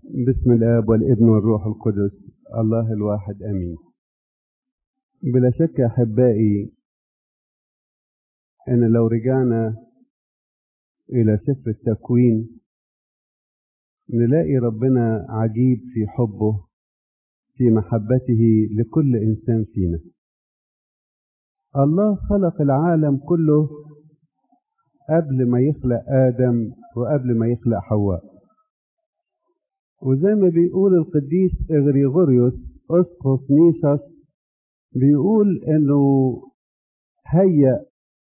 بسم الآب والابن والروح القدس الله الواحد أمين بلا شك يا أحبائي أن لو رجعنا إلى سفر التكوين نلاقي ربنا عجيب في حبه في محبته لكل إنسان فينا الله خلق العالم كله قبل ما يخلق آدم وقبل ما يخلق حواء وزي ما بيقول القديس إغريغوريوس أسقف نيساس بيقول إنه هيأ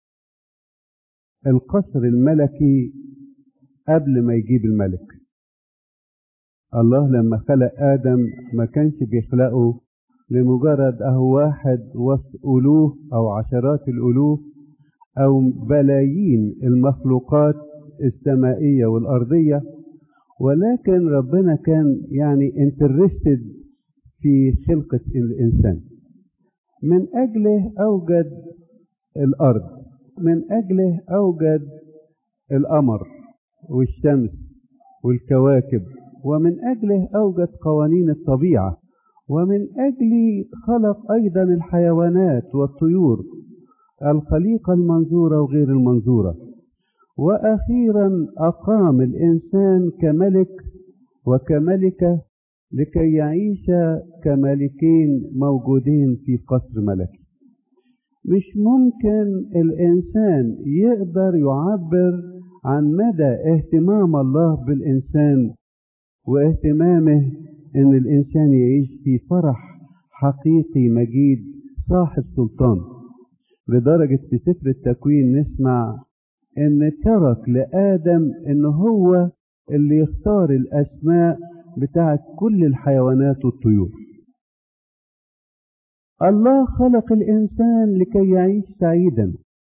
القصر الملكي قبل ما يجيب الملك الله لما خلق آدم ما كانش بيخلقه لمجرد أهو واحد وسط ألوف أو عشرات الألوف أو بلايين المخلوقات السمائية والأرضية ولكن ربنا كان يعني انترستد في خلقة الإنسان من أجله أوجد الأرض من أجله أوجد القمر والشمس والكواكب ومن أجله أوجد قوانين الطبيعة ومن أجل خلق أيضا الحيوانات والطيور الخليقة المنظورة وغير المنظورة وأخيرا أقام الإنسان كملك وكملكة لكي يعيش كملكين موجودين في قصر ملكي مش ممكن الإنسان يقدر يعبر عن مدى اهتمام الله بالإنسان واهتمامه إن الإنسان يعيش في فرح حقيقي مجيد صاحب سلطان لدرجة في سفر التكوين نسمع إن ترك لآدم إن هو اللي يختار الأسماء بتاعت كل الحيوانات والطيور الله خلق الإنسان لكي يعيش سعيدا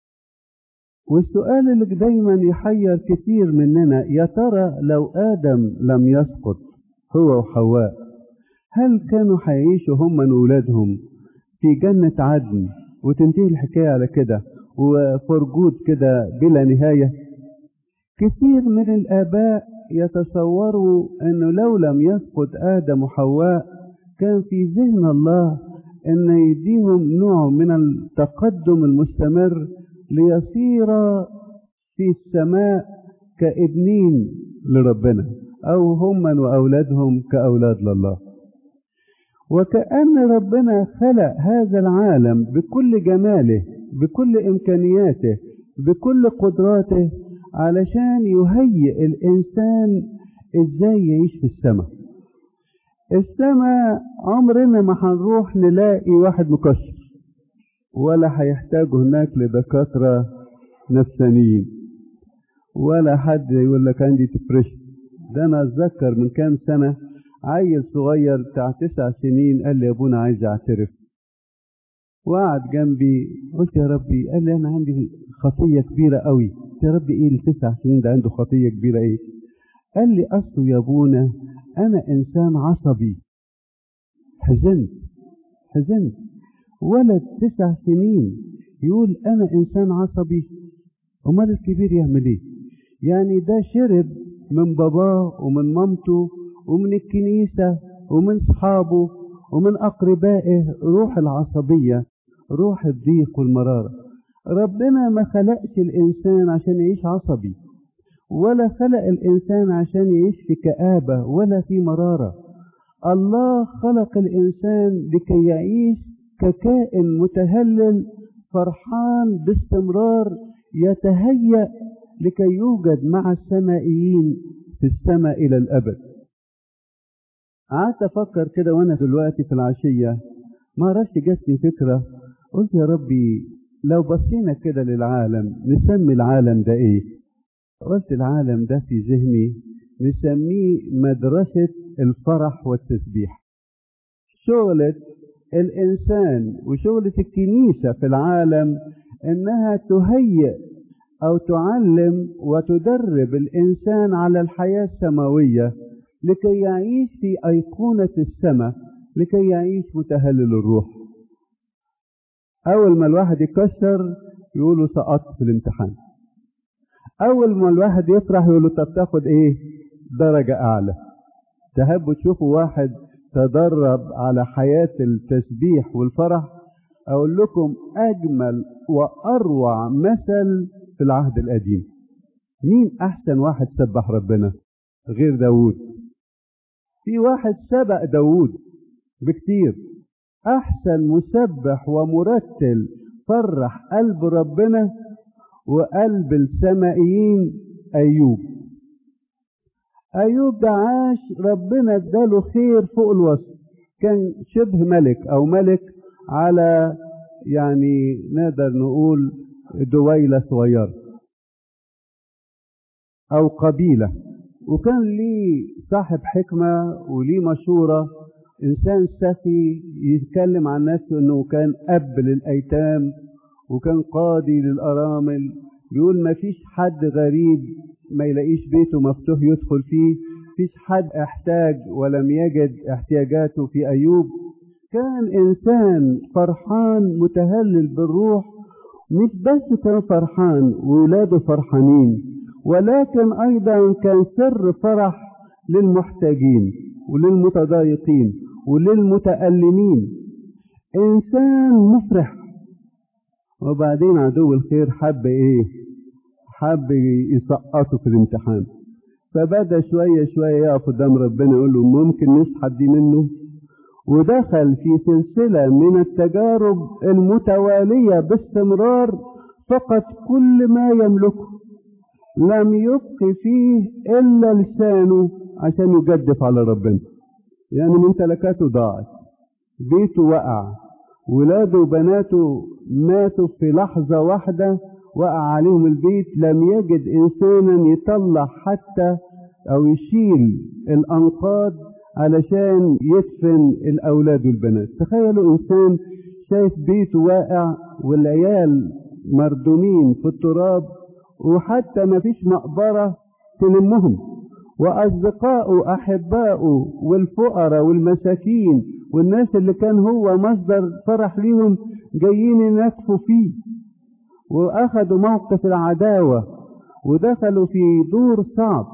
والسؤال اللي دايما يحير كتير مننا يا ترى لو آدم لم يسقط هو وحواء هل كانوا هيعيشوا هم من أولادهم في جنة عدن وتنتهي الحكاية على كده وفرجود كده بلا نهاية كثير من الآباء يتصوروا أنه لو لم يسقط آدم وحواء كان في ذهن الله أن يديهم نوع من التقدم المستمر ليصير في السماء كابنين لربنا أو هم وأولادهم كأولاد لله وكأن ربنا خلق هذا العالم بكل جماله بكل إمكانياته بكل قدراته علشان يهيئ الإنسان إزاي يعيش في السماء السماء عمرنا ما هنروح نلاقي واحد مكشر ولا هيحتاج هناك لدكاترة نفسانيين ولا حد يقول لك عندي ديبريشن ده انا اتذكر من كام سنة عيل صغير بتاع تسع سنين قال لي يا ابونا عايز اعترف وقعد جنبي قلت يا ربي قال لي انا عندي خطية كبيرة قوي قلت يا ربي ايه التسع سنين ده عنده خطية كبيرة ايه قال لي اصله يا ابونا انا انسان عصبي حزنت حزنت ولد تسع سنين يقول انا انسان عصبي امال الكبير يعمل ايه يعني ده شرب من باباه ومن مامته ومن الكنيسة ومن صحابه ومن أقربائه روح العصبية روح الضيق والمرارة ربنا ما خلقش الإنسان عشان يعيش عصبي ولا خلق الإنسان عشان يعيش في كآبة ولا في مرارة الله خلق الإنسان لكي يعيش ككائن متهلل فرحان باستمرار يتهيأ لكي يوجد مع السمائيين في السماء إلى الأبد قعدت أفكر كده وأنا دلوقتي في العشية ما عرفت جاتني فكرة قلت يا ربي لو بصينا كده للعالم نسمي العالم ده إيه قلت العالم ده في ذهني نسميه مدرسة الفرح والتسبيح شغلة الإنسان وشغلة الكنيسة في العالم إنها تهيئ أو تعلم وتدرب الإنسان على الحياة السماوية لكي يعيش في أيقونة السماء لكي يعيش متهلل الروح أول ما الواحد يكسر يقولوا سقطت في الامتحان أول ما الواحد يفرح يقولوا طب تاخد إيه درجة أعلى تحبوا تشوفوا واحد تدرب على حياة التسبيح والفرح أقول لكم أجمل وأروع مثل في العهد القديم مين أحسن واحد سبح ربنا غير داود في واحد سبق داود بكتير أحسن مسبح ومرتل فرح قلب ربنا وقلب السمائيين أيوب أيوب ده عاش ربنا اداله خير فوق الوصف كان شبه ملك أو ملك على يعني نقدر نقول دويلة صغيرة أو قبيلة وكان ليه صاحب حكمة وليه مشورة إنسان سخي يتكلم عن نفسه إنه كان أب للأيتام وكان قاضي للأرامل بيقول ما فيش حد غريب ما يلاقيش بيته مفتوح يدخل فيه فيش حد احتاج ولم يجد احتياجاته في أيوب كان إنسان فرحان متهلل بالروح مش بس كان فرحان وولاده فرحانين ولكن أيضا كان سر فرح للمحتاجين وللمتضايقين وللمتألمين إنسان مفرح وبعدين عدو الخير حب إيه حب يسقطه في الامتحان فبدا شوية شوية يقف قدام ربنا يقول له ممكن نسحب دي منه ودخل في سلسلة من التجارب المتوالية باستمرار فقد كل ما يملكه لم يبق فيه إلا لسانه عشان يجدف على ربنا يعني ممتلكاته ضاعت بيته وقع ولاده وبناته ماتوا في لحظة واحدة وقع عليهم البيت لم يجد إنسانا يطلع حتى أو يشيل الأنقاض علشان يدفن الأولاد والبنات تخيلوا إنسان شايف بيته واقع والعيال مردومين في التراب وحتى ما فيش مقبرة تلمهم وأصدقائه أحبائه والفقراء والمساكين والناس اللي كان هو مصدر فرح ليهم جايين ينكفوا فيه وأخذوا موقف العداوة ودخلوا في دور صعب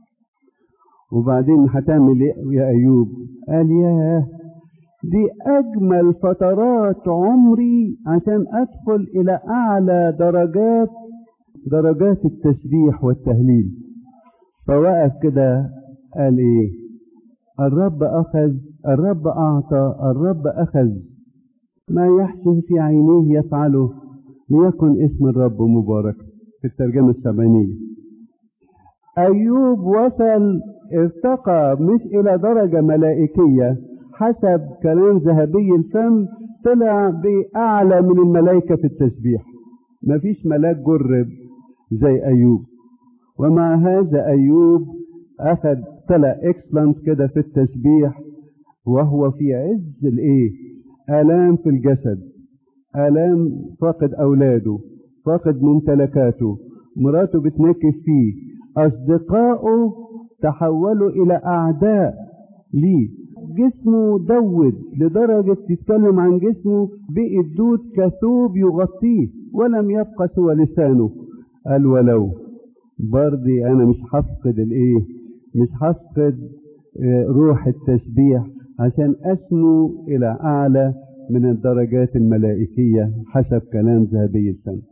وبعدين هتعمل ايه يا أيوب قال ياه دي أجمل فترات عمري عشان أدخل إلى أعلى درجات درجات التسبيح والتهليل فوقف كده قال إيه الرب أخذ الرب أعطى الرب أخذ ما يحسن في عينيه يفعله ليكن اسم الرب مباركا في الترجمة السبعينية أيوب وصل ارتقى مش إلى درجة ملائكية حسب كلام ذهبي الفم طلع بأعلى من الملائكة في التسبيح مفيش ملاك جرب زي أيوب ومع هذا أيوب أخذ طلع اكسلنت كده في التسبيح وهو في عز الايه آلام في الجسد آلام فاقد أولاده فاقد ممتلكاته مراته بتنكف فيه أصدقائه تحولوا إلى أعداء ليه جسمه دود لدرجة تتكلم عن جسمه بقي الدود كثوب يغطيه ولم يبقى سوى لسانه قال ولو برضي أنا مش هفقد الإيه مش هفقد روح التسبيح عشان أسمو إلى أعلى من الدرجات الملائكية حسب كلام ذهبي الفم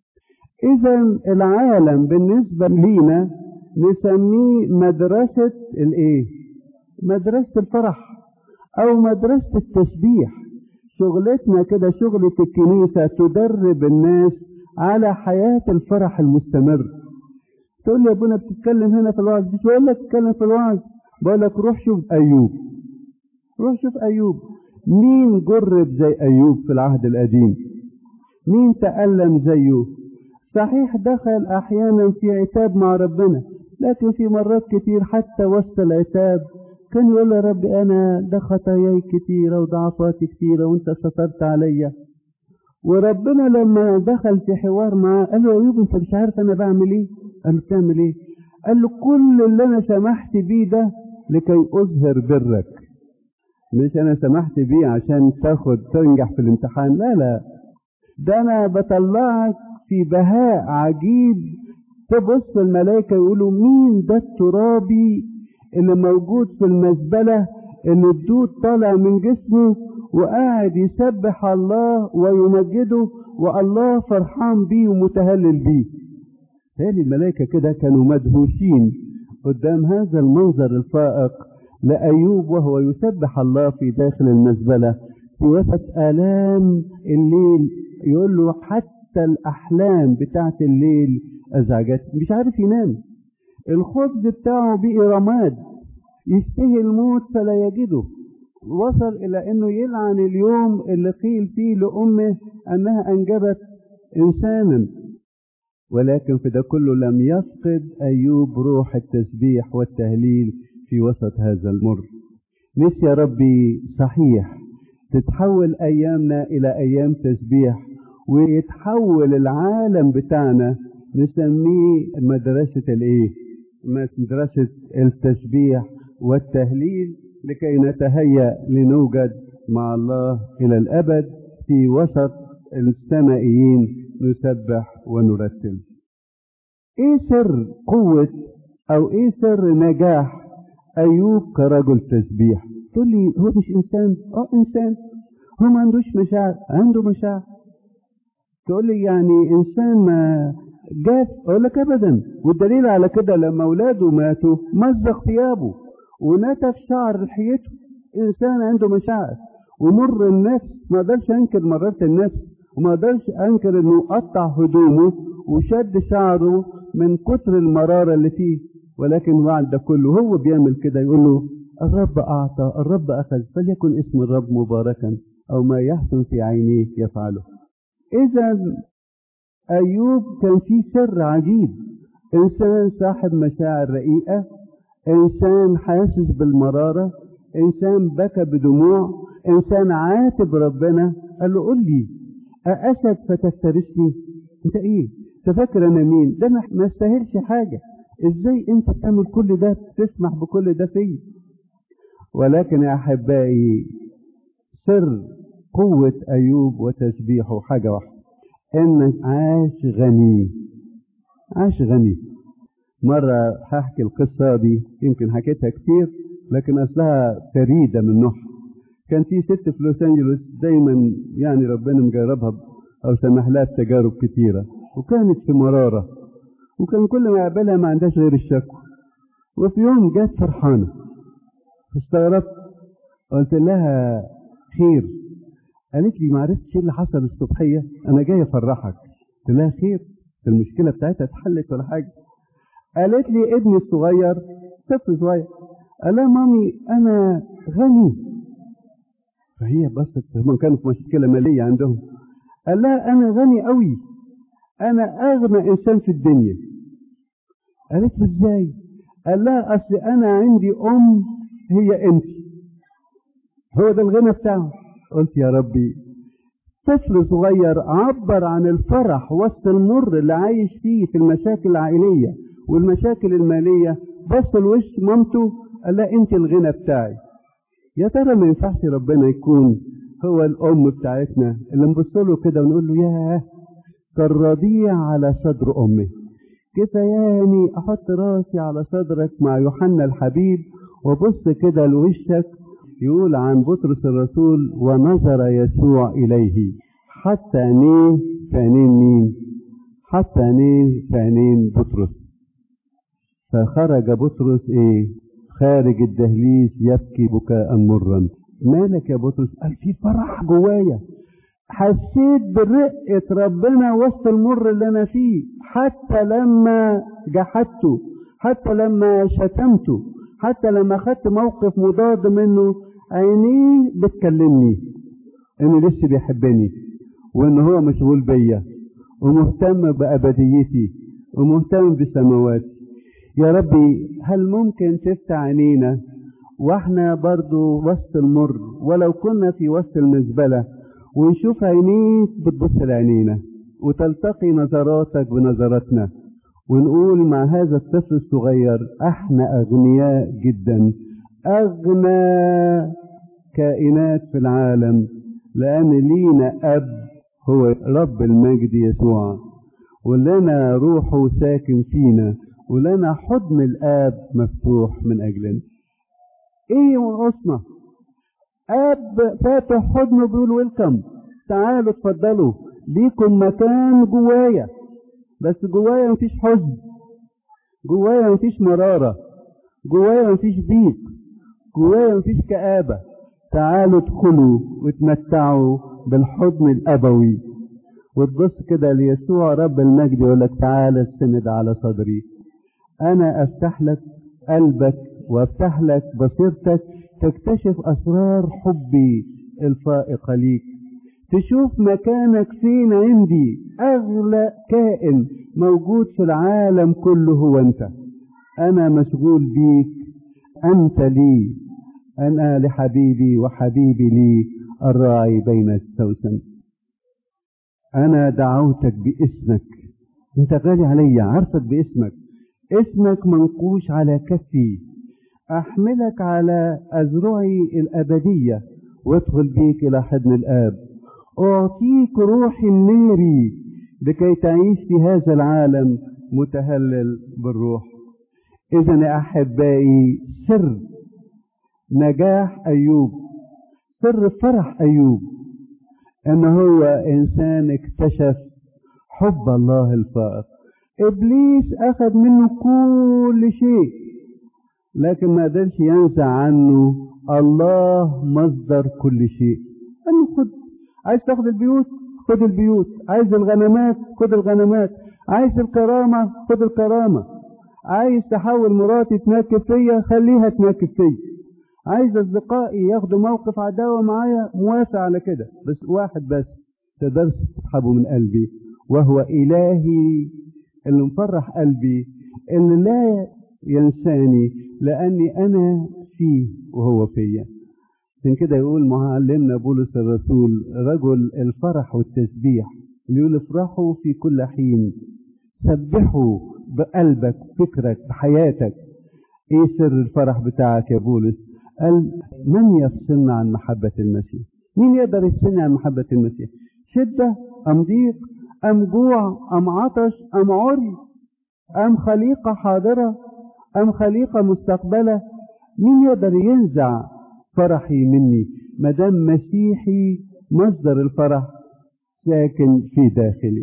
إذا العالم بالنسبة لينا نسميه مدرسة الإيه؟ مدرسة الفرح أو مدرسة التسبيح شغلتنا كده شغلة الكنيسة تدرب الناس على حياة الفرح المستمر تقول لي يا ابونا بتتكلم هنا في الوعظ مش بقول لك تتكلم في الوعظ بقول لك روح شوف أيوب روح شوف أيوب مين جرب زي أيوب في العهد القديم مين تألم زيه صحيح دخل أحيانا في عتاب مع ربنا لكن في مرات كتير حتى وسط العتاب كان يقول يا رب أنا ده خطاياي كتيرة وضعفاتي كتيرة وأنت سترت عليا وربنا لما دخل في حوار معاه قال له أيوب أنت مش عارف أنا بعمل إيه؟ قال له بتعمل إيه؟ قال له كل اللي أنا سمحت بيه ده لكي أظهر برك مش أنا سمحت بيه عشان تاخد تنجح في الامتحان لا لا ده أنا بطلعك في بهاء عجيب تبص الملائكة يقولوا مين ده الترابي اللي موجود في المزبلة اللي الدود طالع من جسمه وقاعد يسبح الله ويمجده والله فرحان بيه ومتهلل بيه تالي الملائكة كده كانوا مدهوشين قدام هذا المنظر الفائق لأيوب وهو يسبح الله في داخل المزبلة في وسط آلام الليل يقول له حتى الأحلام بتاعت الليل أزعجت مش عارف ينام الخبز بتاعه بقي رماد يشتهي الموت فلا يجده وصل إلى أنه يلعن اليوم اللي قيل فيه لأمه أنها أنجبت إنسانا ولكن في ده كله لم يفقد أيوب روح التسبيح والتهليل في وسط هذا المر نفسي يا ربي صحيح تتحول أيامنا إلى أيام تسبيح ويتحول العالم بتاعنا نسميه مدرسة الإيه؟ مدرسة التسبيح والتهليل لكي نتهيأ لنوجد مع الله إلى الأبد في وسط السمائيين نسبح ونرتل ايه سر قوة او ايه سر نجاح ايوب كرجل تسبيح تقول لي هو مش انسان اه انسان هو ما عندوش مشاعر عنده مشاعر تقول لي يعني انسان ما جاف اقول لك ابدا والدليل على كده لما اولاده ماتوا مزق ثيابه ونتف شعر لحيته انسان عنده مشاعر ومر النفس ما اقدرش انكر مرارة النفس وما اقدرش انكر انه قطع هدومه وشد شعره من كتر المرارة اللي فيه ولكن بعد ده كله هو بيعمل كده يقول له الرب أعطى الرب أخذ فليكن اسم الرب مباركا أو ما يحسن في عينيه يفعله إذا أيوب كان في سر عجيب إنسان صاحب مشاعر رقيقة إنسان حاسس بالمرارة إنسان بكى بدموع إنسان عاتب ربنا قال له قل لي أأسد فتفترسني أنت إيه تفكر أنا مين ده ما استاهلش حاجة إزاي أنت بتعمل كل ده تسمح بكل ده فيا ولكن يا أحبائي سر قوة أيوب وتسبيحه حاجة واحدة إن عاش غني عاش غني مرة هحكي القصة دي يمكن حكيتها كتير لكن أصلها فريدة من نوعها كان في ست في لوس أنجلوس دايما يعني ربنا مجربها أو سمح لها بتجارب كتيرة وكانت في مرارة وكان كل ما يقابلها ما عندهاش غير الشكوى وفي يوم جت فرحانة فاستغربت قلت لها خير قالت لي ما عرفتش ايه اللي حصل الصبحية أنا جاي أفرحك قلت لها خير المشكلة بتاعتها اتحلت ولا حاجة قالت لي ابني الصغير طفل صغير قال لها مامي أنا غني فهي بصت هم كانوا في مشكلة مالية عندهم قال لها أنا غني قوي أنا أغنى إنسان في الدنيا قالت له إزاي قال لها أصل أنا عندي أم هي أنت هو ده الغنى بتاعه قلت يا ربي طفل صغير عبر عن الفرح وسط المر اللي عايش فيه في المشاكل العائلية والمشاكل المالية بص لوش مامته قال لها انت الغنى بتاعي يا ترى ما ينفعش ربنا يكون هو الام بتاعتنا اللي نبص له كده ونقول له ياه كالرضيع على صدر امه كفاياني احط راسي على صدرك مع يوحنا الحبيب وبص كده لوشك يقول عن بطرس الرسول ونظر يسوع إليه حتى عينيه في عينين مين حتى عينيه في عينين بطرس فخرج بطرس ايه خارج الدهليز يبكي بكاء مرا مالك يا بطرس قال في فرح جوايا حسيت برقة ربنا وسط المر اللي انا فيه حتى لما جحدته حتى لما شتمته حتى لما خدت موقف مضاد منه عينيه بتكلمني انه لسه بيحبني وان هو مشغول بيا ومهتم بأبديتي ومهتم بسماواتي يا ربي هل ممكن تفتح عينينا واحنا برضو وسط المر ولو كنا في وسط المزبلة ونشوف عينيك بتبص لعينينا وتلتقي نظراتك بنظراتنا ونقول مع هذا الطفل الصغير احنا اغنياء جدا اغنى كائنات في العالم لان لينا اب هو رب المجد يسوع ولنا روحه ساكن فينا ولنا حضن الآب مفتوح من أجلنا إيه ينقصنا اب فاتح حضنه بيقول ويلكم تعالوا اتفضلوا ليكم مكان جوايا بس جوايا مفيش حزن جوايا مفيش مرارة جوايا مفيش ضيق جوايا مفيش كآبة تعالوا ادخلوا وتمتعوا بالحضن الأبوي وتبص كده ليسوع رب المجد يقول لك تعالى استند على صدري أنا أفتح لك قلبك وأفتح لك بصيرتك تكتشف أسرار حبي الفائقة ليك تشوف مكانك فين عندي أغلى كائن موجود في العالم كله هو أنت أنا مشغول بيك أنت لي أنا لحبيبي وحبيبي لي الراعي بين السوسن أنا دعوتك باسمك أنت غالي عليا عارفك باسمك اسمك منقوش على كفي أحملك على أذرعي الأبدية وادخل بيك إلى حضن الآب أعطيك روحي الناري لكي تعيش في هذا العالم متهلل بالروح إذا يا أحبائي سر نجاح أيوب سر فرح أيوب أن هو إنسان اكتشف حب الله الفائق إبليس أخذ منه كل شيء لكن ما قدرش ينزع عنه الله مصدر كل شيء قال له خد عايز تاخد البيوت خد البيوت عايز الغنمات خد الغنمات عايز الكرامة خد الكرامة عايز تحول مراتي تنكب فيا خليها تنكب فيا عايز اصدقائي ياخدوا موقف عداوة معايا موافق على كده بس واحد بس تقدرش تسحبه من قلبي وهو إلهي اللي مفرح قلبي اللي لا ينساني لأني أنا فيه وهو فيا عشان كده يقول معلمنا بولس الرسول رجل الفرح والتسبيح اللي يقول افرحوا في كل حين سبحوا بقلبك فكرك بحياتك ايه سر الفرح بتاعك يا بولس قال من يفصلنا عن محبة المسيح مين يقدر يفصلني عن محبة المسيح شدة أم ضيق أم جوع أم عطش أم عري أم خليقة حاضرة أم خليقة مستقبلة مين يقدر ينزع فرحي مني مدام مسيحي مصدر الفرح ساكن في داخلي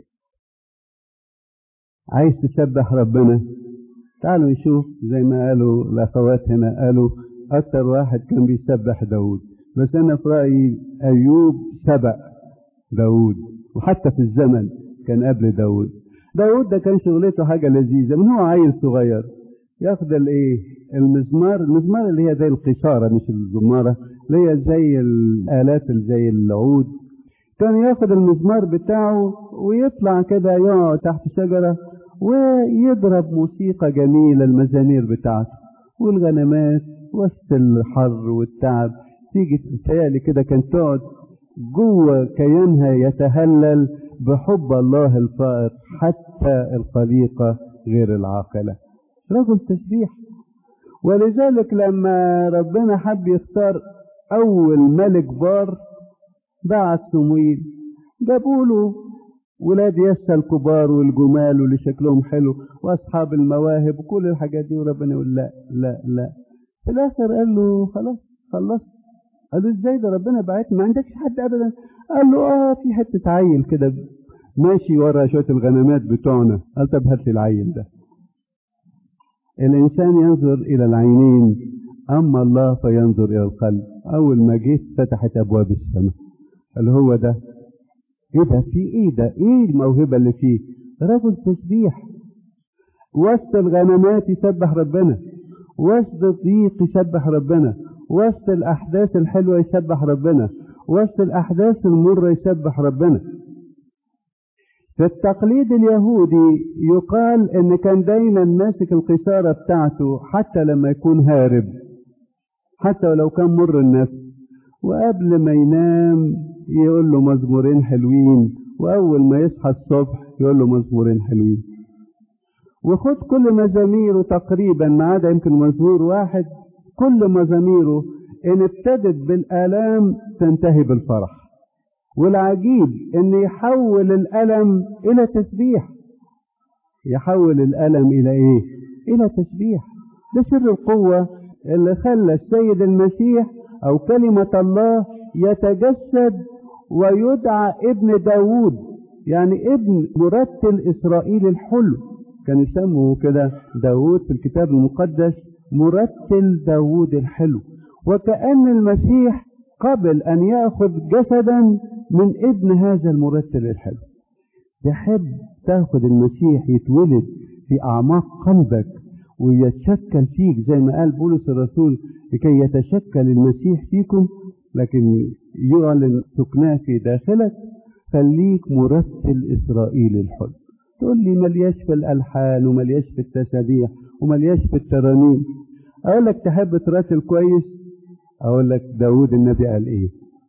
عايز تسبح ربنا تعالوا نشوف زي ما قالوا الأخوات هنا قالوا أكتر واحد كان بيسبح داود بس أنا في رأيي أيوب سبق داود وحتى في الزمن كان قبل داود داود ده كان شغلته حاجة لذيذة من هو عيل صغير ياخد الايه المزمار المزمار اللي هي زي القشارة مش الزمارة اللي هي زي الآلات اللي زي العود كان ياخد المزمار بتاعه ويطلع كده يقعد تحت شجرة ويضرب موسيقى جميلة المزامير بتاعته والغنمات وسط الحر والتعب تيجي تتهيألي كده كانت تقعد جوه كيانها يتهلل بحب الله الفائق حتى الخليقة غير العاقلة رجل تسبيح ولذلك لما ربنا حب يختار أول ملك بار بعت سمويل جابوا له ولاد يسى الكبار والجمال واللي شكلهم حلو واصحاب المواهب وكل الحاجات دي وربنا يقول لا لا لا في الاخر قال له خلاص خلصت قال له ازاي ده ربنا بعتني ما عندكش حد ابدا قال له اه في حته عيل كده ماشي ورا شويه الغنمات بتوعنا قال طب هات لي العيل ده الانسان ينظر الى العينين اما الله فينظر الى القلب اول ما جيت فتحت ابواب السماء قال هو ده ايه ده في ايه ده ايه الموهبة اللي فيه رجل تسبيح وسط الغنمات يسبح ربنا وسط الضيق يسبح ربنا وسط الاحداث الحلوة يسبح ربنا وسط الاحداث المرة يسبح ربنا في التقليد اليهودي يقال ان كان دايما ماسك القيثارة بتاعته حتى لما يكون هارب حتى ولو كان مر النفس وقبل ما ينام يقول له مزمورين حلوين واول ما يصحى الصبح يقول له مزمورين حلوين وخد كل مزاميره تقريبا ما عدا يمكن مزمور واحد كل مزاميره ان ابتدت بالالام تنتهي بالفرح والعجيب ان يحول الالم الى تسبيح يحول الالم الى ايه إلى تسبيح ده سر القوة اللي خلى السيد المسيح أو كلمة الله يتجسد ويدعى ابن داوود يعني ابن مرتل إسرائيل الحلو كان يسموه كده داوود في الكتاب المقدس مرتل داوود الحلو وكأن المسيح قبل أن يأخذ جسدا من ابن هذا المرتل الحلو تحب تاخد المسيح يتولد في أعماق قلبك ويتشكل فيك زي ما قال بولس الرسول لكي يتشكل المسيح فيكم لكن يعلن سكناه في داخلك خليك مرتل إسرائيل الحلو تقول لي ملياش في الألحان وملياش في التسابيح وملياش في الترانيم أقول لك تحب ترتل كويس أقول لك داود النبي قال إيه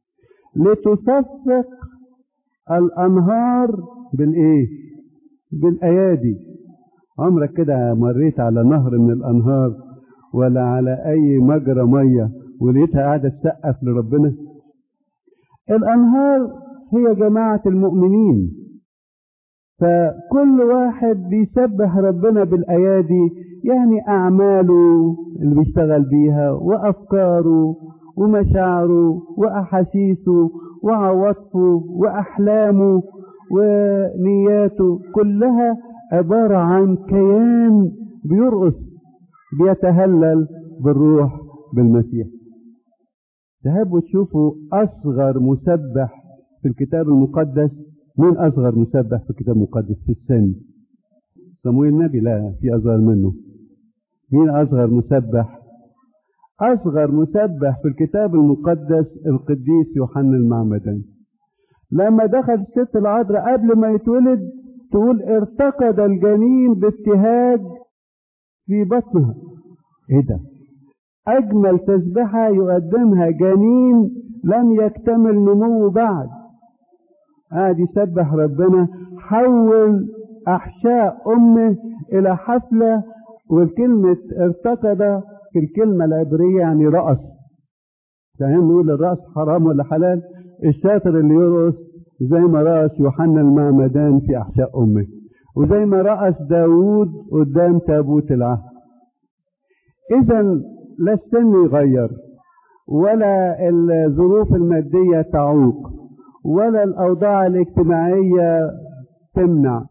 لتصفق الأنهار بالإيه بالأيادي عمرك كده مريت على نهر من الأنهار ولا على أي مجرى مية ولقيتها قاعدة تسقف لربنا الأنهار هي جماعة المؤمنين فكل واحد بيسبح ربنا بالأيادي يعني أعماله اللي بيشتغل بيها وأفكاره ومشاعره وأحاسيسه وعواطفه وأحلامه ونياته كلها عبارة عن كيان بيرقص بيتهلل بالروح بالمسيح تحبوا تشوفوا أصغر مسبح في الكتاب المقدس مين أصغر مسبح في الكتاب المقدس في السن صمويل النبي لا في أصغر منه مين أصغر مسبح أصغر مسبح في الكتاب المقدس القديس يوحنا المعمدان لما دخل الست العذراء قبل ما يتولد تقول ارتقد الجنين بابتهاج في بطنها ايه ده اجمل تسبحة يقدمها جنين لم يكتمل نموه بعد قاعد يسبح ربنا حول احشاء امه الى حفلة والكلمة ارتقد في الكلمة العبرية يعني رأس عشان نقول الرأس حرام ولا حلال الشاطر اللي يرقص زي ما رأس يوحنا المعمدان في أحشاء أمه وزي ما رأس داوود قدام تابوت العهد إذا لا السن يغير ولا الظروف المادية تعوق ولا الأوضاع الاجتماعية تمنع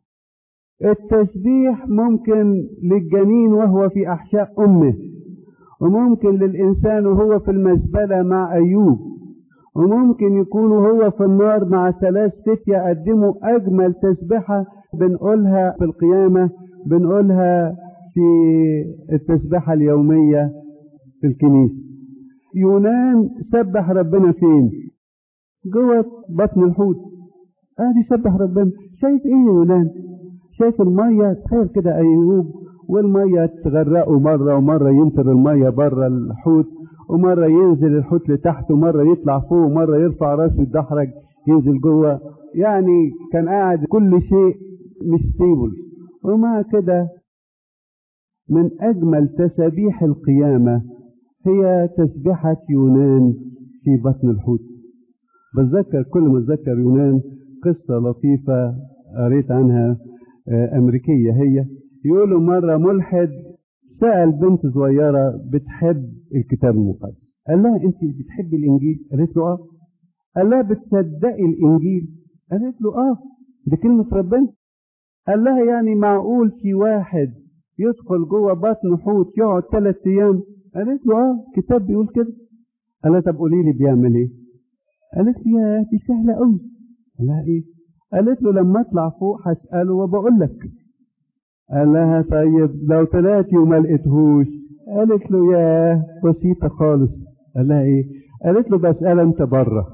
التسبيح ممكن للجنين وهو في أحشاء أمه وممكن للإنسان وهو في المزبلة مع أيوب وممكن يكون هو في النار مع ثلاث فتية قدموا أجمل تسبحة بنقولها في القيامة بنقولها في التسبحة اليومية في الكنيسة يونان سبح ربنا فين جوه بطن الحوت ادي سبح ربنا شايف ايه يا يونان شايف المية تخيل كده ايوب والمية تغرقه مرة ومرة ينطر المية بره الحوت ومرة ينزل الحوت لتحت ومرة يطلع فوق ومرة يرفع راسه يتدحرج ينزل جوه يعني كان قاعد كل شيء مش ستيبل ومع كده من أجمل تسابيح القيامة هي تسبحة يونان في بطن الحوت بتذكر كل ما اتذكر يونان قصة لطيفة قريت عنها أمريكية هي يقولوا مرة ملحد سأل بنت صغيرة بتحب الكتاب المقدس قال لها أنت بتحبي الإنجيل؟ قالت له آه قال لها بتصدقي الإنجيل؟ قالت له آه دي كلمة ربنا قال لها يعني معقول في واحد يدخل جوه بطن حوت يقعد ثلاث أيام؟ قالت له آه كتاب بيقول كده قال لها طب قولي لي بيعمل إيه؟ قالت لي يا دي سهلة قوي قال لها إيه؟ قالت له لما أطلع فوق هسأله وبقول لك قال لها طيب لو طلعتي وما لقيتهوش قالت له ياه بسيطة خالص قال لها ايه قالت له بسأل انت بره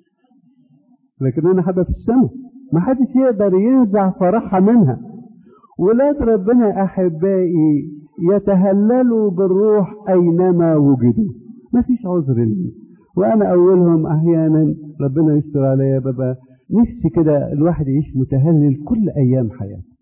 لكن انا حابة في السماء ما حدش يقدر ينزع فرحها منها ولاد ربنا احبائي يتهللوا بالروح اينما وجدوا ما فيش عذر لي وانا اولهم احيانا ربنا يستر عليا بابا نفسي كده الواحد يعيش متهلل كل ايام حياته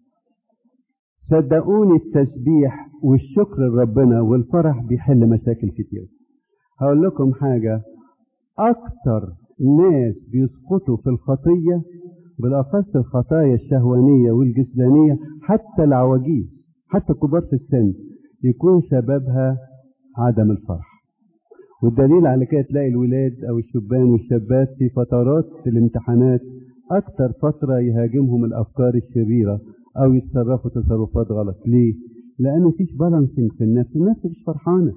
صدقوني التسبيح والشكر لربنا والفرح بيحل مشاكل كتير هقول لكم حاجة أكتر ناس بيسقطوا في الخطية بالأخص الخطايا الشهوانية والجسدانية حتى العواجيز حتى كبار في السن يكون سببها عدم الفرح والدليل على كده تلاقي الولاد او الشبان والشابات في فترات الامتحانات اكتر فترة يهاجمهم الافكار الشريرة او يتصرفوا تصرفات غلط ليه لان مفيش بالانسنج في النفس النفس مش فرحانة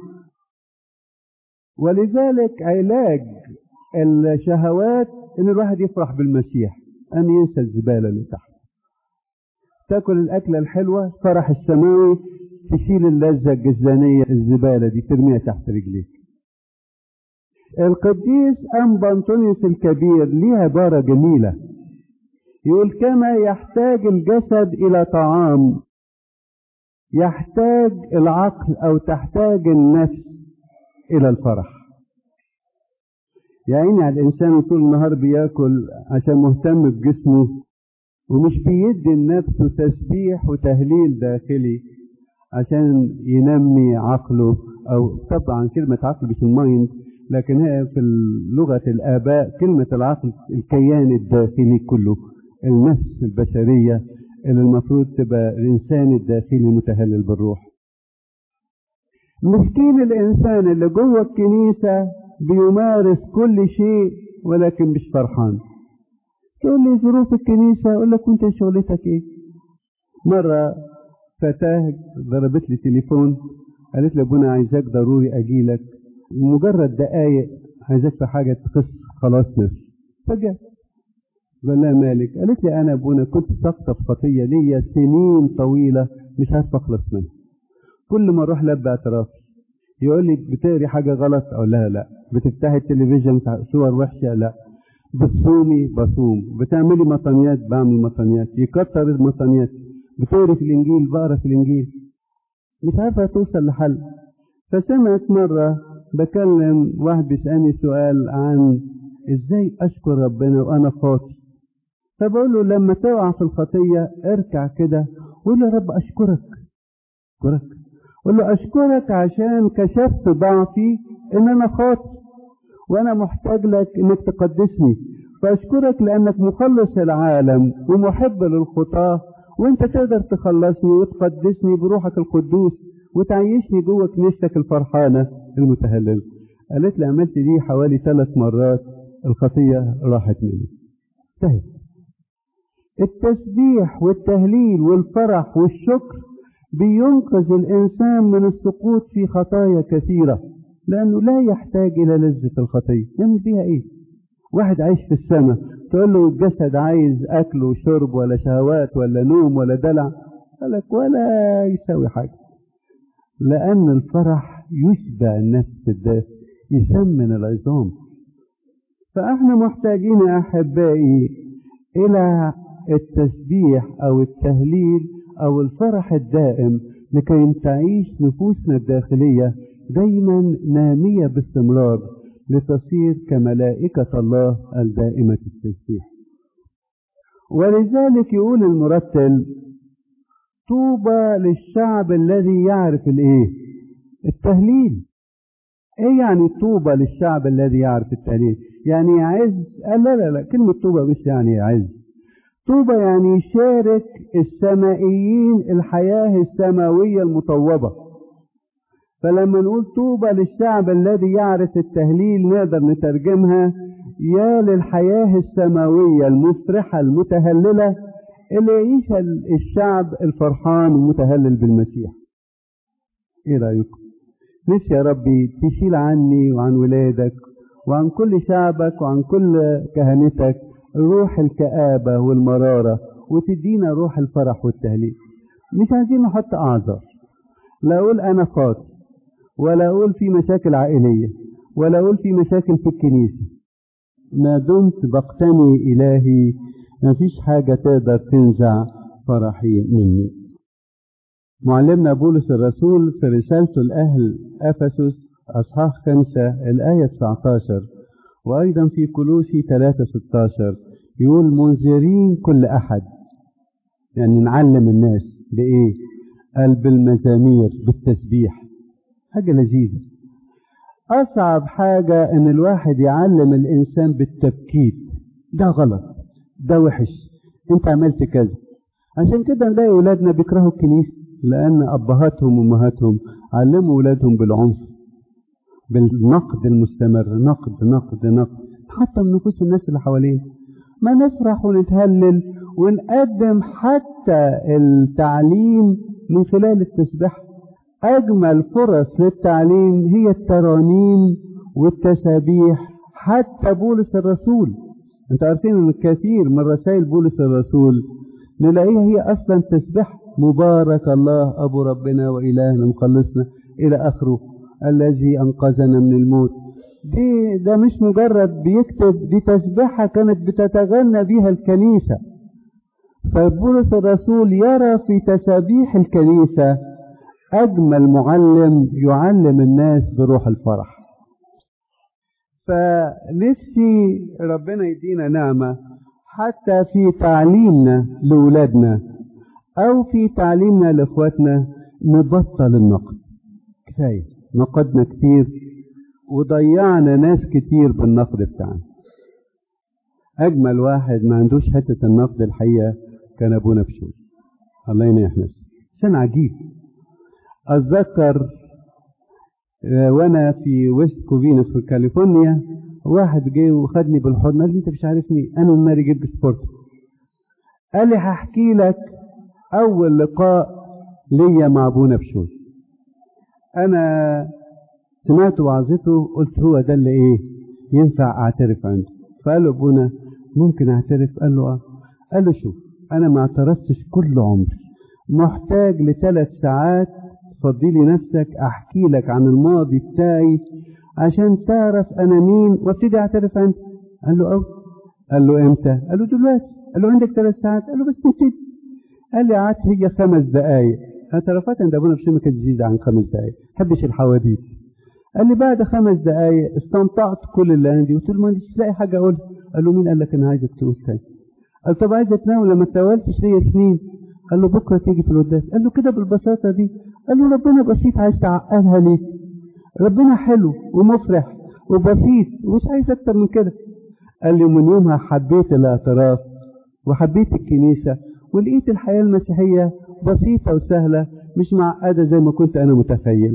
ولذلك علاج الشهوات ان الواحد يفرح بالمسيح ان ينسى الزبالة اللي تحت تاكل الاكلة الحلوة فرح السماوي تشيل اللذة الجزلانية الزبالة دي ترميها تحت رجليك القديس أنبا أنطونيوس الكبير ليه عبارة جميلة يقول كما يحتاج الجسد إلى طعام يحتاج العقل أو تحتاج النفس إلى الفرح يعني على الإنسان طول النهار بياكل عشان مهتم بجسمه ومش بيدي النفس تسبيح وتهليل داخلي عشان ينمي عقله أو طبعا كلمة عقل مش المايند لكن هي في لغة الآباء كلمة العقل الكيان الداخلي كله النفس البشرية اللي المفروض تبقى الإنسان الداخلي متهلل بالروح مسكين الإنسان اللي جوه الكنيسة بيمارس كل شيء ولكن مش فرحان تقول لي ظروف الكنيسة أقول لك وأنت شغلتك إيه مرة فتاة ضربت لي تليفون قالت لي أبونا عايزاك ضروري أجيلك مجرد دقايق عايزاك في حاجة تخص خلاص نفسي فجأة قال لها مالك قالت لي أنا أبونا كنت ساقطة في خطية ليا سنين طويلة مش عارف أخلص منها كل ما أروح لب اعترافي يقول لي بتقري حاجة غلط أقول لها لا بتفتحي التلفزيون صور وحشة لا بتصومي بصوم بتعملي مطنيات بعمل مطنيات يكتر المطنيات بتقري في الإنجيل بقرا في الإنجيل مش عارفة توصل لحل فسمعت مرة بكلم واحد بيسألني سؤال عن ازاي اشكر ربنا وانا خاطي فبقول له لما تقع في الخطية اركع كده وقول له يا رب اشكرك اشكرك قول له اشكرك عشان كشفت ضعفي ان انا خاطي وانا محتاج لك انك تقدسني فاشكرك لانك مخلص العالم ومحب للخطاة وانت تقدر تخلصني وتقدسني بروحك القدوس وتعيشني جوه كنيستك الفرحانة المتهللة قالت لي عملت دي حوالي ثلاث مرات الخطية راحت مني انتهت التسبيح والتهليل والفرح والشكر بينقذ الإنسان من السقوط في خطايا كثيرة لأنه لا يحتاج إلى لذة الخطية يعمل بيها إيه واحد عايش في السماء تقول له الجسد عايز أكل وشرب ولا شهوات ولا نوم ولا دلع قالك ولا يساوي حاجة لأن الفرح يشبع النفس الداخل يسمن العظام فاحنا محتاجين يا احبائي الى التسبيح او التهليل او الفرح الدائم لكي تعيش نفوسنا الداخليه دايما ناميه باستمرار لتصير كملائكه الله الدائمه التسبيح ولذلك يقول المرتل طوبى للشعب الذي يعرف الايه التهليل ايه يعني طوبى للشعب الذي يعرف التهليل يعني يعز قال لا لا لا كلمة طوبى مش يعني يعز طوبى يعني يشارك السمائيين الحياة السماوية المطوبة فلما نقول طوبى للشعب الذي يعرف التهليل نقدر نترجمها يا للحياة السماوية المفرحة المتهللة اللي يعيشها الشعب الفرحان المتهلل بالمسيح ايه رأيكم نفسي يا ربي تشيل عني وعن ولادك وعن كل شعبك وعن كل كهنتك روح الكآبة والمرارة وتدينا روح الفرح والتهليل مش عايزين نحط أعذار لا أقول أنا خاطئ ولا أقول في مشاكل عائلية ولا أقول في مشاكل في الكنيسة ما دمت بقتني إلهي مفيش حاجة تقدر تنزع فرحي مني معلمنا بولس الرسول في رسالته لأهل أفسس أصحاح خمسة الآية 19 وأيضا في كلوسي 3 16 يقول منذرين كل أحد يعني نعلم الناس بإيه؟ قال بالمزامير بالتسبيح حاجة لذيذة أصعب حاجة إن الواحد يعلم الإنسان بالتبكيت ده غلط ده وحش أنت عملت كذا عشان كده نلاقي أولادنا بيكرهوا الكنيسة لأن أبهاتهم وأمهاتهم علموا ولادهم بالعنف بالنقد المستمر نقد نقد نقد حتى من نفوس الناس اللي حوالينا ما نفرح ونتهلل ونقدم حتى التعليم من خلال التسبيح أجمل فرص للتعليم هي الترانيم والتسابيح حتى بولس الرسول انت عارفين ان كثير من رسائل بولس الرسول نلاقيها هي اصلا تسبح مبارك الله ابو ربنا والهنا مخلصنا الى اخره الذي انقذنا من الموت دي ده مش مجرد بيكتب دي تسبيحة كانت بتتغنى بها الكنيسة فبولس الرسول يرى في تسابيح الكنيسة أجمل معلم يعلم الناس بروح الفرح فنفسي ربنا يدينا نعمة حتى في تعليمنا لأولادنا أو في تعليمنا لإخواتنا نبطل النقد كفاية نقدنا كتير وضيعنا ناس كتير بالنقد بتاعنا أجمل واحد ما عندوش حتة النقد الحقيقة كان أبونا بشوي الله ينيح نفسه كان عجيب أتذكر وانا في ويست كوفينس في كاليفورنيا واحد جه وخدني بالحضن قال لي انت مش عارفني انا من ماري جيب سبورت قال لي هحكي لك اول لقاء ليا مع ابونا بشوي انا سمعت وعظته قلت هو ده اللي ايه ينفع اعترف عنده فقال له ابونا ممكن اعترف قال له اه قال له شوف انا ما اعترفتش كل عمري محتاج لثلاث ساعات فضي لي نفسك احكي لك عن الماضي بتاعي عشان تعرف انا مين وابتدي اعترف انت قال له او قال له امتى قال له دلوقتي قال له عندك ثلاث ساعات قال له بس نبتدي قال لي قعدت هي خمس دقايق اعترافات عند ابونا بشيمة كانت جديدة عن خمس دقايق حبش الحواديت قال لي بعد خمس دقايق استنطعت كل اللي عندي قلت له ما مش لاقي حاجه اقولها قال له مين قال لك انا عايزك تقول تاني قال طب عايز تنام لما تناولتش ليا سنين قال له بكره تيجي في القداس قال له كده بالبساطه دي قال له ربنا بسيط عايز تعقدها ليه ربنا حلو ومفرح وبسيط ومش عايز اكتر من كده قال لي من يومها حبيت الاعتراف وحبيت الكنيسه ولقيت الحياه المسيحيه بسيطه وسهله مش معقده زي ما كنت انا متخيل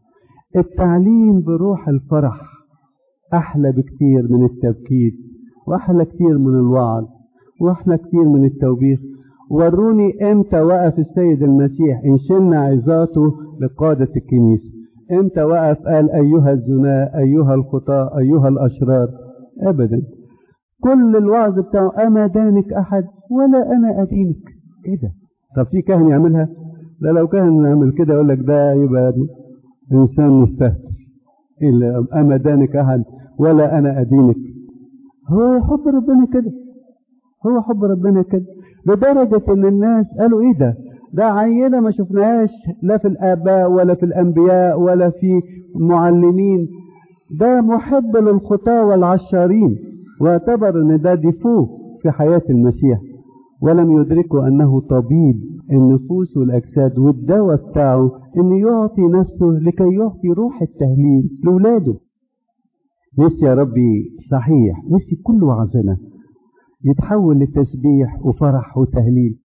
التعليم بروح الفرح احلى بكتير من التبكيت واحلى كتير من الوعظ واحلى كتير من التوبيخ وروني امتى وقف السيد المسيح ان شلنا عظاته لقادة الكنيسة امتى وقف قال ايها الزناء ايها الخطاة ايها الاشرار ابدا كل الوعظ بتاعه اما دانك احد ولا انا ادينك ايه ده طب في كاهن يعملها ده لو كاهن يعمل كده يقول لك ده يبقى انسان مستهتر الا اما دانك احد ولا انا ادينك هو حب ربنا كده هو حب ربنا كده لدرجة ان الناس قالوا ايه ده ده عينة ما شفناهاش لا في الاباء ولا في الانبياء ولا في معلمين ده محب للخطاة والعشارين واعتبر ان ده ديفو في حياة المسيح ولم يدركوا انه طبيب النفوس والاجساد والدواء بتاعه ان يعطي نفسه لكي يعطي روح التهليل لاولاده نفسي يا ربي صحيح نفسي كل وعظنا يتحول لتسبيح وفرح وتهليل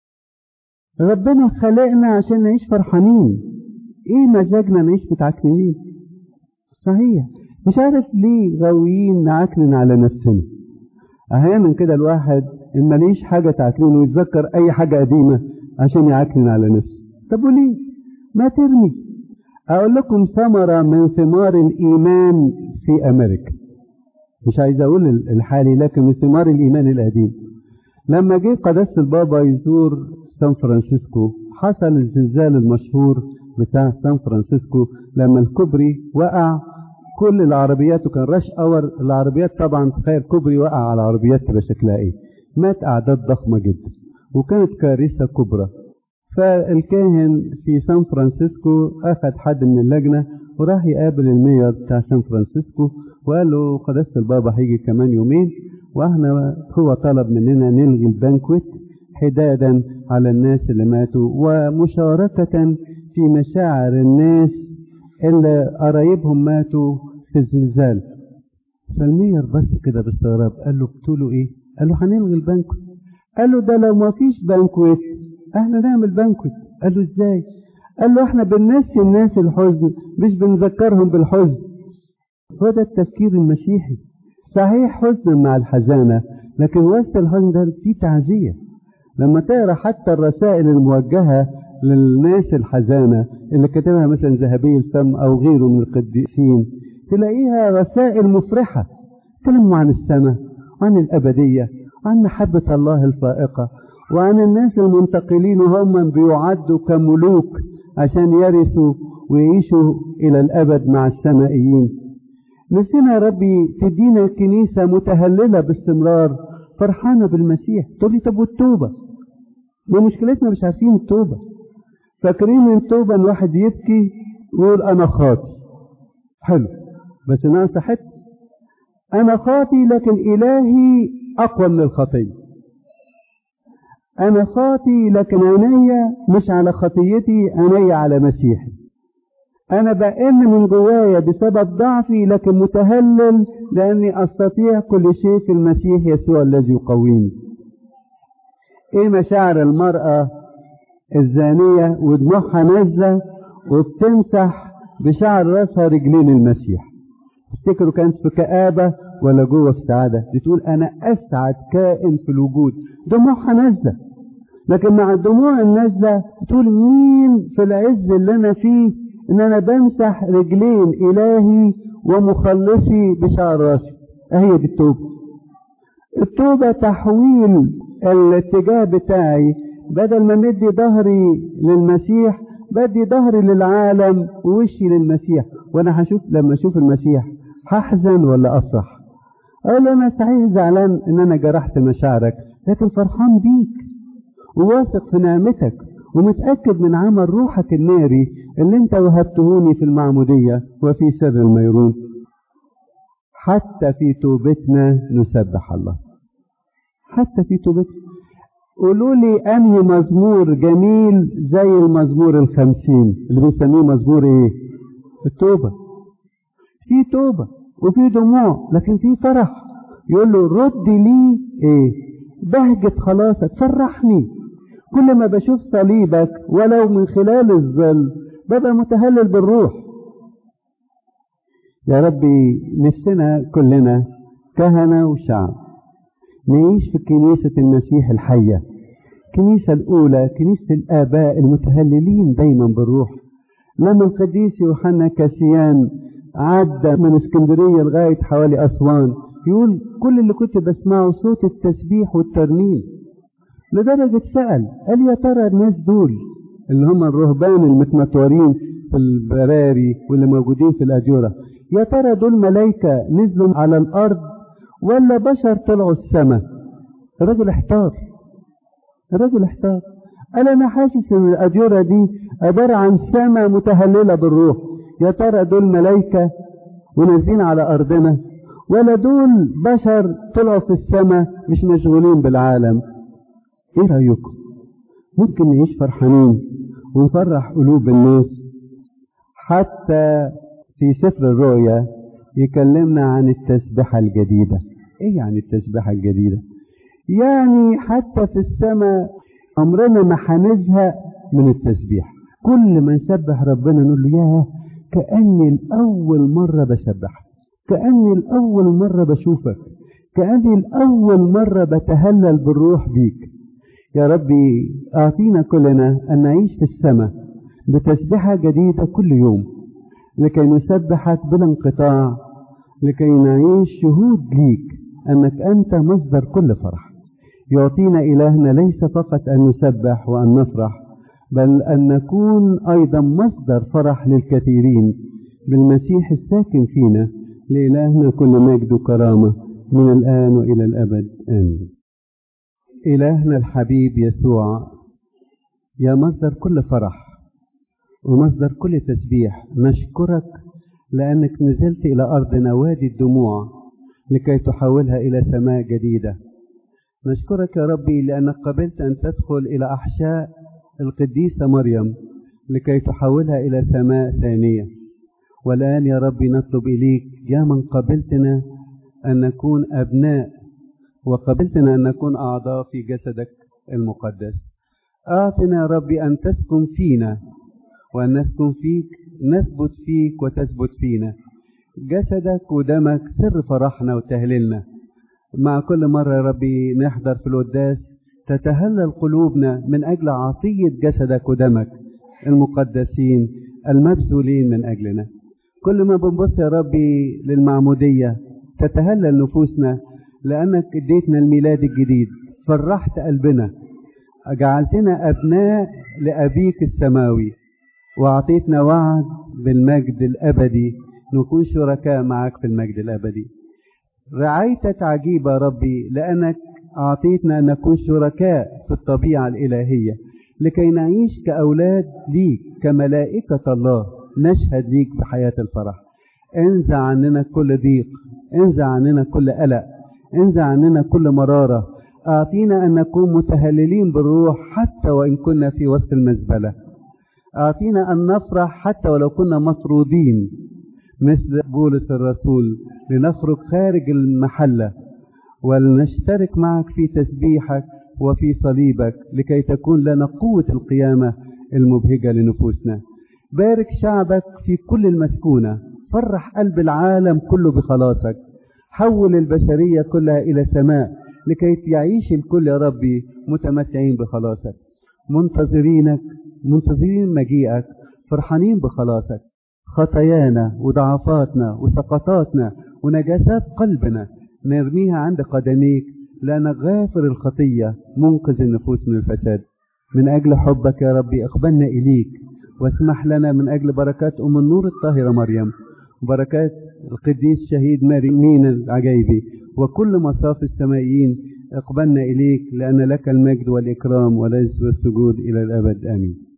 ربنا خلقنا عشان نعيش فرحانين ايه مزاجنا نعيش متعكنين صحيح مش عارف ليه غاويين نعكنن على نفسنا احيانا كده الواحد ان ماليش حاجه تعكنن ويتذكر اي حاجه قديمه عشان يعكنن على نفسه طب وليه ما ترمي اقول لكم ثمره من ثمار الايمان في امريكا مش عايز اقول الحالي لكن من ثمار الايمان القديم لما جه قداسه البابا يزور سان فرانسيسكو حصل الزلزال المشهور بتاع سان فرانسيسكو لما الكوبري وقع كل العربيات وكان رش اور العربيات طبعا تخيل كوبري وقع على العربيات تبقى شكلها ايه مات اعداد ضخمه جدا وكانت كارثه كبرى فالكاهن في سان فرانسيسكو اخذ حد من اللجنه وراح يقابل المير بتاع سان فرانسيسكو وقال له قداسه البابا هيجي كمان يومين واحنا هو طلب مننا نلغي البانكويت حدادا على الناس اللي ماتوا ومشاركة في مشاعر الناس اللي قرايبهم ماتوا في الزلزال فالمير بس كده باستغراب قال له بتقولوا ايه قال له هنلغي البانكويت قال له ده لو ما فيش بانكويت احنا نعمل بانكويت قال له ازاي قال له احنا بننسي الناس الحزن مش بنذكرهم بالحزن هو ده التفكير المسيحي صحيح حزن مع الحزانة لكن وسط الحزن ده في تعزية لما تقرا حتى الرسائل الموجهة للناس الحزانة اللي كتبها مثلا ذهبي الفم أو غيره من القديسين تلاقيها رسائل مفرحة تكلموا عن السماء وعن الأبدية وعن محبة الله الفائقة وعن الناس المنتقلين وهم بيعدوا كملوك عشان يرثوا ويعيشوا إلى الأبد مع السمائيين نفسنا يا ربي تدينا كنيسة متهللة باستمرار فرحانة بالمسيح تقول لي طب والتوبة ما مشكلتنا مش عارفين التوبة فاكرين التوبة ان واحد يبكي ويقول انا خاطي حلو بس ناقص حته انا خاطي لكن الهي اقوى من الخطيه انا خاطي لكن عينيا مش على خطيتي عينيا على مسيحي انا بأن من جوايا بسبب ضعفي لكن متهلل لاني استطيع كل شيء في المسيح يسوع الذي يقويني ايه مشاعر المرأة الزانية ودموعها نازلة وبتمسح بشعر راسها رجلين المسيح تفتكروا كانت في كآبة ولا جوه في سعادة بتقول أنا أسعد كائن في الوجود دموعها نازلة لكن مع الدموع النازلة بتقول مين في العز اللي أنا فيه إن أنا بمسح رجلين إلهي ومخلصي بشعر راسي أهي دي التوبة التوبة تحويل الاتجاه بتاعي بدل ما مدي ظهري للمسيح بدي ظهري للعالم ووشي للمسيح وانا هشوف لما اشوف المسيح هحزن ولا افرح اقول انا صحيح زعلان ان انا جرحت مشاعرك لكن فرحان بيك وواثق في نعمتك ومتأكد من عمل روحك الناري اللي انت وهبتهوني في المعمودية وفي سر الميرون حتى في توبتنا نسبح الله حتى في توبتنا قولوا لي انهي مزمور جميل زي المزمور الخمسين اللي بنسميه مزمور ايه التوبة في توبة وفي دموع لكن في فرح يقول له رد لي ايه بهجة خلاصك فرحني كل ما بشوف صليبك ولو من خلال الظل ببقى متهلل بالروح يا ربي نفسنا كلنا كهنة وشعب نعيش في كنيسة المسيح الحية الكنيسة الأولى كنيسة الآباء المتهللين دايما بالروح لما القديس يوحنا كاسيان عدى من اسكندرية لغاية حوالي أسوان يقول كل اللي كنت بسمعه صوت التسبيح والترنيم لدرجة سأل قال يا ترى الناس دول اللي هم الرهبان المتمتورين في البراري واللي موجودين في الأجورة يا ترى دول ملايكة نزلوا على الأرض ولا بشر طلعوا السماء الراجل احتار الراجل احتار قال انا حاسس ان الأجورة دي عبارة عن سماء متهللة بالروح يا ترى دول ملايكة ونازلين على أرضنا ولا دول بشر طلعوا في السماء مش مشغولين بالعالم ايه رأيكم ممكن نعيش فرحانين ونفرح قلوب الناس حتى في سفر الرؤيا يكلمنا عن التسبحة الجديدة ايه يعني التسبحة الجديدة يعني حتى في السماء عمرنا ما هنزهق من التسبيح كل ما نسبح ربنا نقول له ياه كأني الأول مرة بسبحك كأني الأول مرة بشوفك كأني الأول مرة بتهلل بالروح بيك يا ربي أعطينا كلنا أن نعيش في السماء بتسبحة جديدة كل يوم لكي نسبحك بلا انقطاع لكي نعيش شهود ليك أنك أنت مصدر كل فرح يعطينا إلهنا ليس فقط أن نسبح وأن نفرح بل أن نكون أيضا مصدر فرح للكثيرين بالمسيح الساكن فينا لإلهنا كل مجد وكرامة من الآن وإلى الأبد آمين إلهنا الحبيب يسوع يا مصدر كل فرح ومصدر كل تسبيح نشكرك لأنك نزلت إلى أرضنا وادي الدموع لكي تحولها إلى سماء جديدة نشكرك يا ربي لأنك قبلت أن تدخل إلى أحشاء القديسة مريم لكي تحولها إلى سماء ثانية والآن يا ربي نطلب إليك يا من قبلتنا أن نكون أبناء وقبلتنا أن نكون أعضاء في جسدك المقدس أعطنا يا ربي أن تسكن فينا وأن نسكن فيك نثبت فيك وتثبت فينا جسدك ودمك سر فرحنا وتهليلنا مع كل مرة يا ربي نحضر في القداس تتهلل قلوبنا من أجل عطية جسدك ودمك المقدسين المبذولين من أجلنا كل ما بنبص يا ربي للمعمودية تتهلل نفوسنا لأنك اديتنا الميلاد الجديد فرحت قلبنا جعلتنا أبناء لأبيك السماوي وأعطيتنا وعد بالمجد الأبدي نكون شركاء معك في المجد الأبدي رعايتك عجيبة ربي لأنك أعطيتنا أن نكون شركاء في الطبيعة الإلهية لكي نعيش كأولاد ليك كملائكة الله نشهد ليك بحياة الفرح انزع عننا كل ضيق انزع عننا كل قلق انزع عننا كل مرارة أعطينا أن نكون متهللين بالروح حتى وإن كنا في وسط المزبلة أعطينا أن نفرح حتى ولو كنا مطرودين مثل بولس الرسول لنخرج خارج المحلة ولنشترك معك في تسبيحك وفي صليبك لكي تكون لنا قوة القيامة المبهجة لنفوسنا بارك شعبك في كل المسكونة فرح قلب العالم كله بخلاصك حول البشرية كلها إلى سماء لكي يعيش الكل يا ربي متمتعين بخلاصك منتظرينك منتظرين مجيئك فرحانين بخلاصك خطايانا وضعفاتنا وسقطاتنا ونجاسات قلبنا نرميها عند قدميك لأنك غافر الخطية منقذ النفوس من الفساد من أجل حبك يا ربي اقبلنا إليك واسمح لنا من أجل بركات أم النور الطاهرة مريم وبركات القديس شهيد ماري مين العجيبي وكل مصاف السمائيين اقبلنا إليك لأن لك المجد والإكرام والعز والسجود إلى الأبد آمين